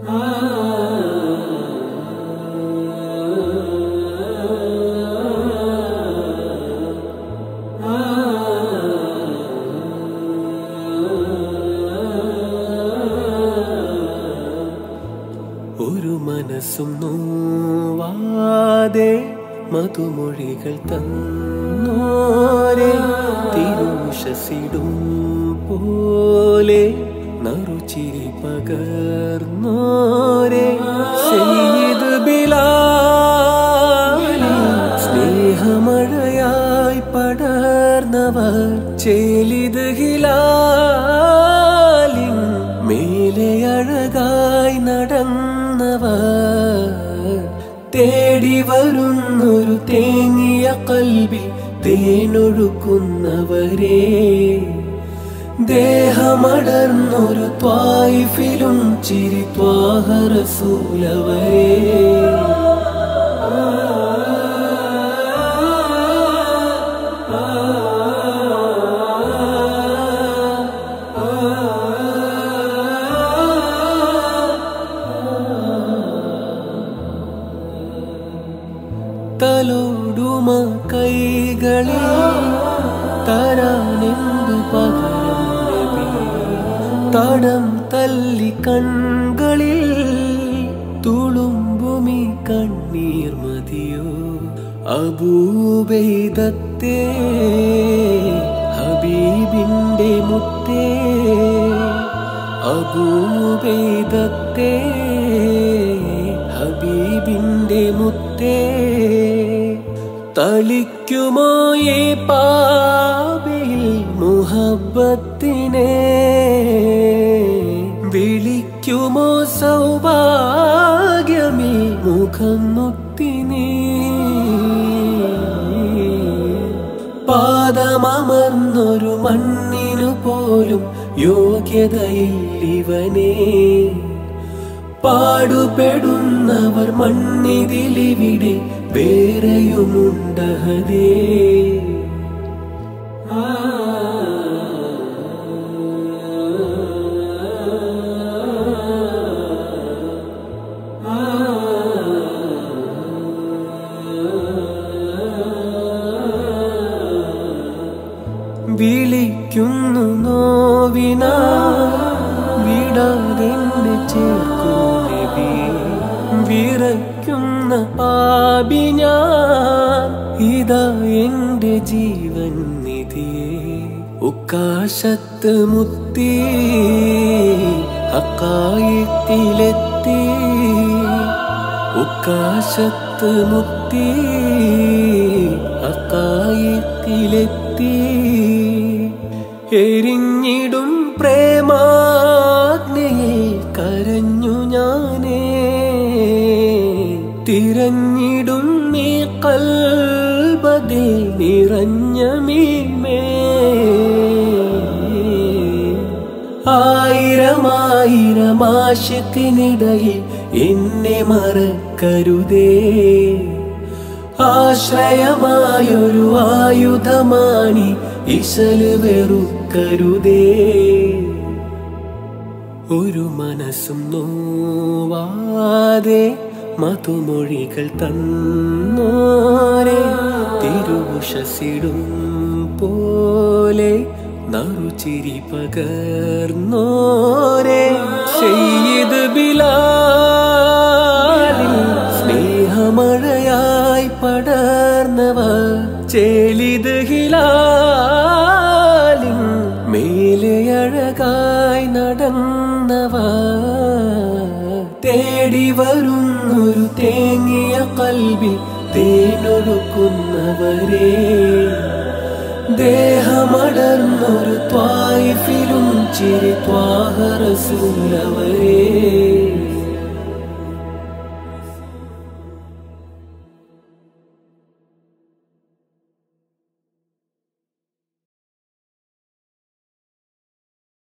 ഒരു മനസ്സും നോവാതെ മധുമൊഴികൾ തന്നോരെ തിരുഷസിടും പോലെ നറുചിരി പകർന്നോരെ സെയ്ത് ബിലാലി സ്നേഹമഴയായി പടർന്നവർ ചേലിത് ഹിലാലിൻ മേലെ അഴകായി നടന്നവർ തേടി വരുന്നൊരു തേങ്ങിയ കൽവി തേനൊഴുക്കുന്നവരെ ദേഹമടർന്നൊരു ത്വായിഫിലും ചിരി ത്വാഹറസൂലവരെ തലോടുമ കൈകളിൽ തരാനെന്തു പകരം നബി തടം തല്ലി കൺകളിൽ തുളുമ്പുമി കണ്ണീർ മതിയോ അബൂബൈദത്തെ ഹബീബിന്റെ മുത്തേ അബൂബൈദത്തെ ഹബീബിന്റെ മുത്തേ തളിക്കുമോ ഈ പാപയിൽ മുഹബത്തിനെ വിളിക്കുമോ സൗഭാഗ്യമേ മുഖം മുത്തിനെ പാദമർന്നൊരു മണ്ണിനു പോലും യോഗ്യതയില്ലിവനെ പാടുപെടുന്നവർ മണ്ണിതിലിവിടെ വേറെയുമുണ്ടഹതേ വിളിക്കുന്നു നോവിന വിടാതെന്നെ ചേർക്കൂ നബി വിറയ്ക്കുന്ന പാപി ഞാൻ ഇതാ എന്റെ ജീവൻ നിധിയെ ഉക്കാശത്ത് മുത്തി അക്കായത്തിലെത്തി ഉക്കാശത്ത് മുത്തി അക്കായത്തിലെത്തി എരിഞ്ഞിടും പ്രേമാഗ്നയിൽ കരഞ്ഞു ഞാനേ തിരഞ്ഞിടും നീ കൽബതിൽ നിറഞ്ഞ മീമേ ആയിരമായിരം ആശക്കിനിടയിൽ എന്നെ മറക്കരുതേ ആശ്രയമായൊരു ആയുധമാണി ഇശല് വെറുക്കരുതേ ഒരു മനസ്സും നോവാതെ മധുമൊഴികൾ തന്നോരെ തിരുവുഷസിടും പോലെ നറുചിരി പകർന്നോരെ ചെയ്ത് ബിലാലിൽ സ്നേഹമഴയായി പടർന്നവർ ചേലിത് ഹിലാലിൻ മേലെ അഴകായി നടന്നവർ തേടി വരുന്നൊരു തേങ്ങിയ കൽവി തേനൊഴുക്കുന്നവരെ ദേഹമടർന്നൊരു ത്വായിഫിലും ചിരി ത്വാഹറസൂലവരെ